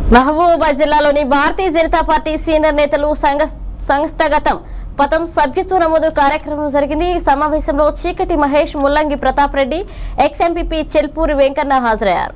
మహబూబాబాద్ జిల్లాలోని భారతీయ Janata party senior నేతలు సంఘ సంస్థాగతం పథం సభ్యత్వ నమోదు కార్యక్రమం జరిగింది ఈ సమావేశంలో చీకటి మహేష్ ముల్లంగి ప్రతాప్ రెడ్డి ఎక్స్ ఎంపీపీ చెల్పూరి వెంకన్న హాజరయ్యారు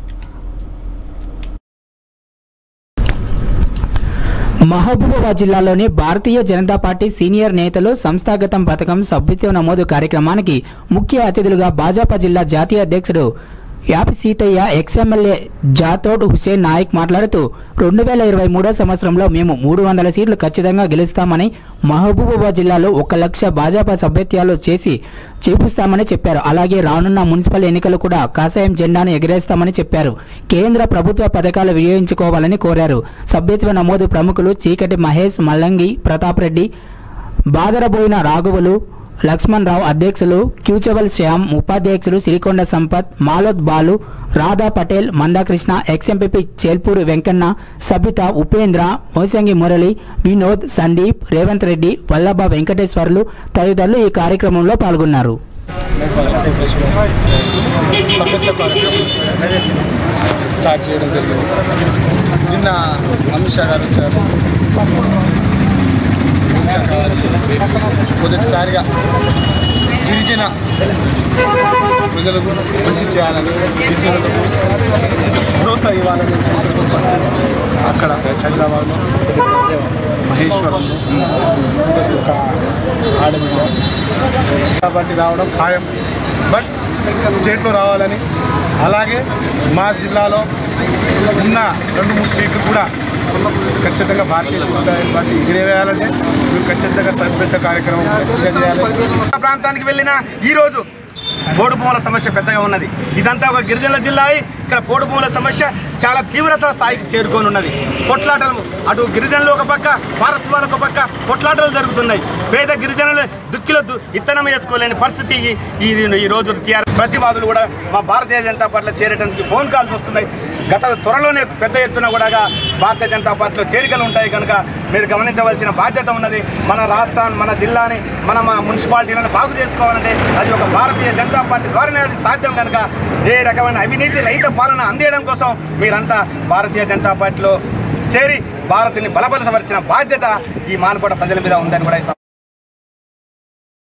మహబూబాబాద్ జిల్లాలోని భారతీయ జనతా పార్టీ సీనియర్ నేతలు సంస్థాగతం పథకం సభ్యత్వ నమోదు కార్యక్రమానికి ముఖ్య అతిథులుగా భాజపా జిల్లా జాతీయ అధ్యక్షుడు యాపి సీతయ్య ఎక్స్ఎమ్మెల్యే జాతోడ్ హుసేన్ నాయక్ మాట్లాడుతూ రెండు వేల ఇరవై మూడో సంవత్సరంలో మేము మూడు వందల సీట్లు ఖచ్చితంగా గెలుస్తామని మహబూబాబాద్ జిల్లాలో ఒక లక్ష భాజపా సభ్యత్వాలు చేసి చూపిస్తామని చెప్పారు అలాగే రానున్న మున్సిపల్ ఎన్నికలు కూడా కాషాయం జెండాను ఎగరేస్తామని చెప్పారు కేంద్ర ప్రభుత్వ పథకాలు వినియోగించుకోవాలని కోరారు సభ్యత్వ నమోదు ప్రముఖులు చీకటి మహేష్ మల్లంగి ప్రతాప్ రెడ్డి బాదరబోయిన రాఘవులు లక్ష్మణ్ రావు అధ్యక్షులు క్యూచబల్ శ్యామ్ ఉపాధ్యక్షులు సిరికొండ సంపత్ మాలోద్ బాలు రాధా పటేల్ మందాకృష్ణ ఎక్స్ఎంపీ చేల్పూరి వెంకన్న సబిత ఉపేంద్ర మోసంగి మురళి వినోద్ సందీప్ రేవంత్ రెడ్డి వల్లభ వెంకటేశ్వర్లు తదితరులు ఈ కార్యక్రమంలో పాల్గొన్నారు సభ్యత్వ కార్యక్రమం స్టార్ట్ చేయడం జరిగింది నిన్న అమిత్ షా గారు వచ్చారు అమిత్ షా గారు మొదటిసారిగా గిరిజన ప్రజలకు మంచి చేయాలని గిరిజనులకు భరోసా ఇవ్వాలని ఉద్దేశంతో ఫస్ట్ అక్కడ హైదరాబాద్లో మహేశ్వరంలో ఒక ఆడబిడ్డ కాబట్టి రావడం ఖాయం బట్ స్టేట్లో రావాలని అలాగే మా జిల్లాలో ఉన్న రెండు మూడు సీట్లు కూడా ఖచ్చితంగా భారతీయ జనతా పార్టీ ఎగిరేయాలంటే మీరు ఖచ్చితంగా సభ్యత కార్యక్రమం పూర్తిగా చేయాలి ప్రాంతానికి వెళ్ళిన ఈరోజు పోడు భూముల సమస్య పెద్దగా ఉన్నది ఇదంతా ఒక గిరిజనుల జిల్లా అయి ఇక్కడ పోడు భూముల సమస్య చాలా తీవ్రత స్థాయికి చేరుకొని ఉన్నది కొట్లాటలు అటు గిరిజనులు ఒక పక్క ఫారెస్ట్ వాళ్ళు ఒక పక్క కొట్లాటలు జరుగుతున్నాయి పేద గిరిజనులు దుక్కిలో దు- ఇత్తనం వేసుకోలేని పరిస్థితి ఈ- ఈ ఈ రోజు టీఆర్ ప్రతివాదులు కూడా మా భారతీయ జనతా పార్టీలో చేరడానికి ఫోన్ కాల్స్ వస్తున్నాయి గత త్వరలోనే పెద్ద ఎత్తున కూడా భారతీయ జనతా పార్టీలో చేరికలు ఉంటాయి కనుక మీరు గమనించవలసిన బాధ్యత ఉన్నది మన రాష్ట్రాన్ని మన జిల్లాని మన మా మున్సిపాలిటీలను బాగు చేసుకోవాలంటే అది ఒక భారతీయ జనతా పార్టీ ద్వారానే అది సాధ్యం కనుక ఏ రకమైన అవినీతి రహిత పాలన అందేయడం కోసం మీరంతా భారతీయ జనతా పార్టీలో చేరి భారత్ని బలపలసవరిచిన బాధ్యత ఈ మానకోట ప్రజల మీద ఉందని కూడా ఈ